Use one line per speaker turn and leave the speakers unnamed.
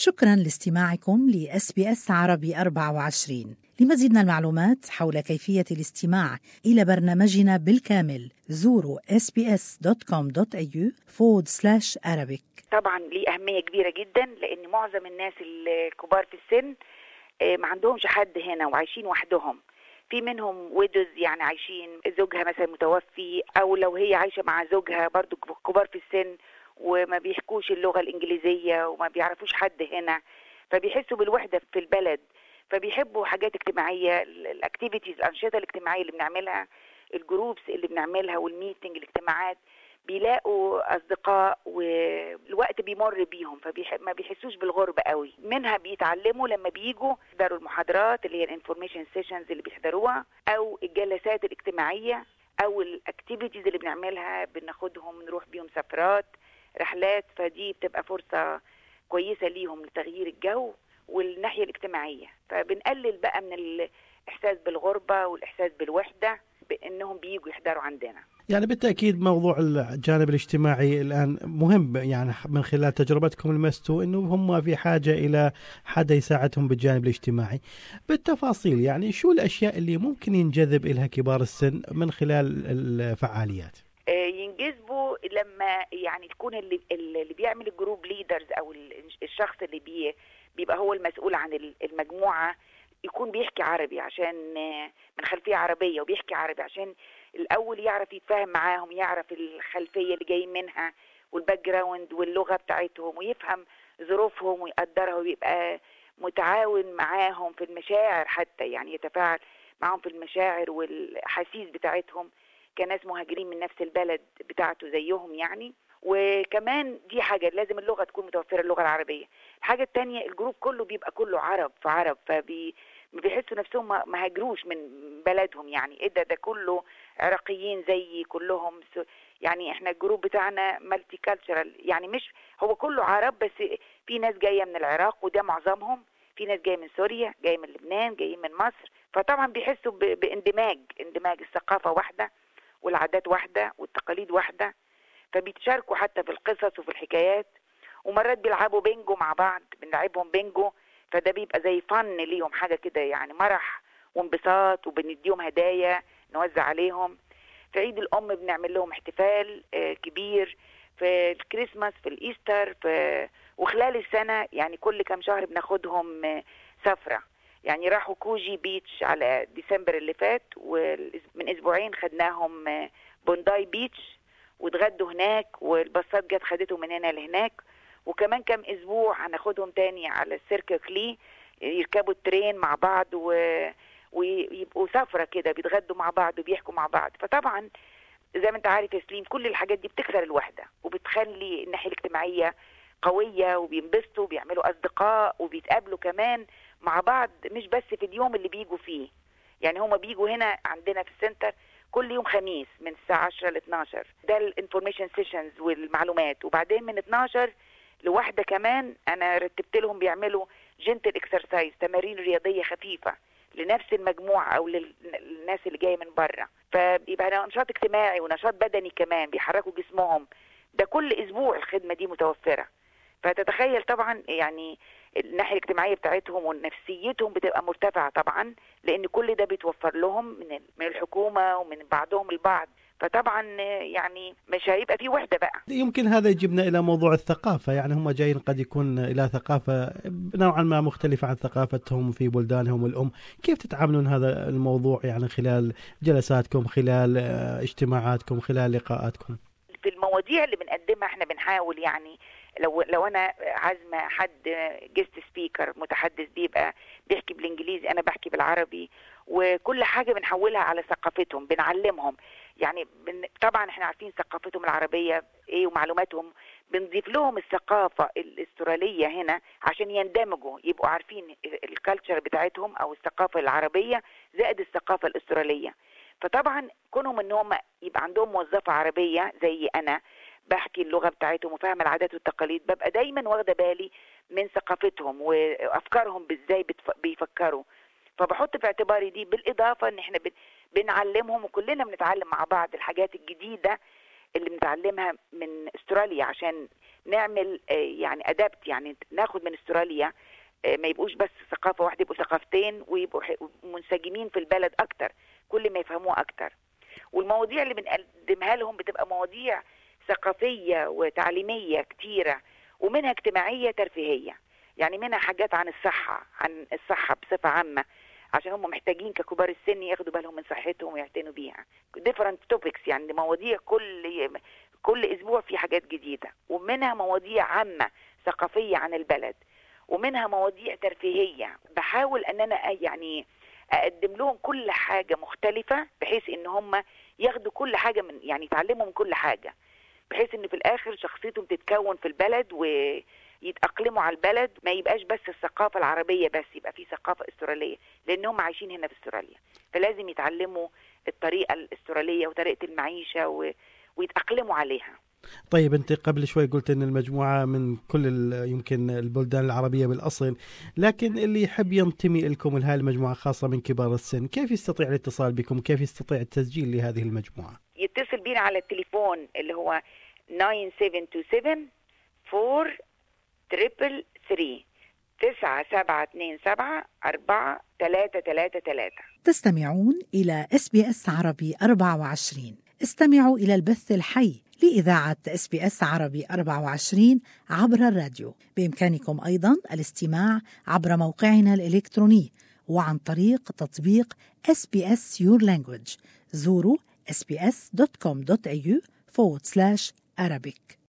شكرا لاستماعكم لاس بي اس عربي 24 لمزيد من المعلومات حول كيفية الاستماع إلى برنامجنا بالكامل زوروا sbs.com.au forward slash Arabic
طبعا ليه أهمية كبيرة جدا لأن معظم الناس الكبار في السن آه، ما عندهمش حد هنا وعايشين وحدهم في منهم ويدوز يعني عايشين زوجها مثلا متوفي او لو هي عايشه مع زوجها برضو كبار في السن وما بيحكوش اللغه الانجليزيه وما بيعرفوش حد هنا فبيحسوا بالوحده في البلد فبيحبوا حاجات اجتماعيه الاكتيفيتيز الانشطه الاجتماعيه اللي بنعملها الجروبس اللي بنعملها والميتنج الاجتماعات بيلاقوا اصدقاء والوقت بيمر بيهم فما بيحسوش بالغربه قوي منها بيتعلموا لما بيجوا يحضروا المحاضرات اللي هي الانفورميشن سيشنز اللي بيحضروها او الجلسات الاجتماعيه او الاكتيفيتيز اللي بنعملها بناخدهم نروح بيهم سفرات رحلات فدي بتبقى فرصه كويسه ليهم لتغيير الجو والناحيه الاجتماعيه فبنقلل بقى من الاحساس بالغربه والاحساس بالوحده بانهم بييجوا يحضروا عندنا
يعني بالتاكيد موضوع الجانب الاجتماعي الان مهم يعني من خلال تجربتكم لمستوا انه هم في حاجه الى حدا يساعدهم بالجانب الاجتماعي بالتفاصيل يعني شو الاشياء اللي ممكن ينجذب لها كبار السن من خلال الفعاليات
آه، ينجذبوا لما يعني تكون اللي اللي بيعمل الجروب ليدرز او الشخص اللي بي بيبقى هو المسؤول عن المجموعه يكون بيحكي عربي عشان من خلفيه عربيه وبيحكي عربي عشان الاول يعرف يتفاهم معاهم يعرف الخلفيه اللي جاي منها والباك جراوند واللغه بتاعتهم ويفهم ظروفهم ويقدرها ويبقى متعاون معاهم في المشاعر حتى يعني يتفاعل معاهم في المشاعر والاحاسيس بتاعتهم كناس مهاجرين من نفس البلد بتاعته زيهم يعني وكمان دي حاجة لازم اللغة تكون متوفرة اللغة العربية الحاجة التانية الجروب كله بيبقى كله عرب في عرب فبي بيحسوا نفسهم ما هاجروش من بلدهم يعني ايه ده ده كله عراقيين زي كلهم يعني احنا الجروب بتاعنا مالتي كالتشرال يعني مش هو كله عرب بس في ناس جايه من العراق وده معظمهم في ناس جايه من سوريا جايه من لبنان جايين من مصر فطبعا بيحسوا باندماج اندماج الثقافه واحده والعادات واحده والتقاليد واحده فبيتشاركوا حتى في القصص وفي الحكايات ومرات بيلعبوا بينجو مع بعض بنلعبهم بينجو فده بيبقى زي فن ليهم حاجه كده يعني مرح وانبساط وبنديهم هدايا نوزع عليهم في عيد الام بنعمل لهم احتفال آه، كبير في الكريسماس في الايستر في وخلال السنه يعني كل كام شهر بناخدهم آه، سفره يعني راحوا كوجي بيتش على ديسمبر اللي فات ومن اسبوعين خدناهم آه، بونداي بيتش واتغدوا هناك والباصات جت خدتهم من هنا لهناك وكمان كام اسبوع هناخدهم تاني على السيرك كلي يركبوا الترين مع بعض و... ويبقوا سفرة كده بيتغدوا مع بعض وبيحكوا مع بعض فطبعا زي ما انت عارف يا سليم كل الحاجات دي بتكسر الوحدة وبتخلي الناحية الاجتماعية قوية وبينبسطوا وبيعملوا أصدقاء وبيتقابلوا كمان مع بعض مش بس في اليوم اللي بيجوا فيه يعني هما بيجوا هنا عندنا في السنتر كل يوم خميس من الساعة 10 ل 12 ده الانفورميشن سيشنز والمعلومات وبعدين من 12 لواحدة كمان أنا رتبت لهم بيعملوا جنتل اكسرسايز تمارين رياضية خفيفة لنفس المجموعة أو للناس اللي جاية من بره فبيبقى نشاط اجتماعي ونشاط بدني كمان بيحركوا جسمهم ده كل أسبوع الخدمة دي متوفرة فتتخيل طبعا يعني الناحيه الاجتماعيه بتاعتهم ونفسيتهم بتبقى مرتفعه طبعا لان كل ده بيتوفر لهم من من الحكومه ومن بعضهم البعض فطبعا يعني مش هيبقى في وحده بقى
يمكن هذا يجيبنا الى موضوع الثقافه يعني هم جايين قد يكون الى ثقافه نوعا ما مختلفه عن ثقافتهم في بلدانهم الام كيف تتعاملون هذا الموضوع يعني خلال جلساتكم خلال اجتماعاتكم خلال لقاءاتكم
في المواضيع اللي بنقدمها احنا بنحاول يعني لو لو انا عازمه حد جيست سبيكر متحدث بيبقى بيحكي بالانجليزي انا بحكي بالعربي وكل حاجه بنحولها على ثقافتهم بنعلمهم يعني بن... طبعا احنا عارفين ثقافتهم العربيه ايه ومعلوماتهم بنضيف لهم الثقافه الاستراليه هنا عشان يندمجوا يبقوا عارفين الكالتشر بتاعتهم او الثقافه العربيه زائد الثقافه الاستراليه فطبعا كونهم ان هم يبقى عندهم موظفه عربيه زي انا بحكي اللغه بتاعتهم وفاهم العادات والتقاليد ببقى دايما واخده بالي من ثقافتهم وافكارهم ازاي بيفكروا فبحط في اعتباري دي بالاضافه ان احنا بنعلمهم وكلنا بنتعلم مع بعض الحاجات الجديده اللي بنتعلمها من استراليا عشان نعمل آه، يعني ادابت يعني ناخد من استراليا آه، ما يبقوش بس ثقافه واحده يبقوا ثقافتين ويبقوا ح- منسجمين في البلد اكتر كل ما يفهموه اكتر والمواضيع اللي بنقدمها لهم بتبقى مواضيع ثقافيه وتعليميه كتيره ومنها اجتماعيه ترفيهيه يعني منها حاجات عن الصحه عن الصحه بصفه عامه عشان هم محتاجين ككبار السن ياخدوا بالهم من صحتهم ويعتنوا بيها different topics يعني مواضيع كل كل اسبوع في حاجات جديده ومنها مواضيع عامه ثقافيه عن البلد ومنها مواضيع ترفيهيه بحاول ان انا أ- يعني اقدم لهم كل حاجه مختلفه بحيث ان هم ياخدوا كل حاجه من يعني يتعلموا من كل حاجه بحيث ان في الاخر شخصيتهم تتكون في البلد ويتاقلموا على البلد ما يبقاش بس الثقافه العربيه بس يبقى في ثقافه استراليه لان هم عايشين هنا في استراليا فلازم يتعلموا الطريقه الاستراليه وطريقه المعيشه و... ويتاقلموا عليها
طيب انت قبل شوي قلت ان المجموعه من كل ال- يمكن البلدان العربيه بالاصل لكن اللي يحب ينتمي لكم لهذه المجموعه خاصه من كبار السن كيف يستطيع الاتصال بكم كيف يستطيع التسجيل لهذه المجموعه
يتصل بينا على التليفون اللي هو 9727 4 تريبل 3 تسعة سبعة اتنين سبعة أربعة تلاتة تلاتة تلاتة
تستمعون إلى اس بي اس عربي 24 استمعوا إلى البث الحي لإذاعة اس بي اس عربي 24 عبر الراديو بإمكانكم أيضا الاستماع عبر موقعنا الإلكتروني وعن طريق تطبيق SBS Your Language زوروا sbs.com.au forward slash Arabic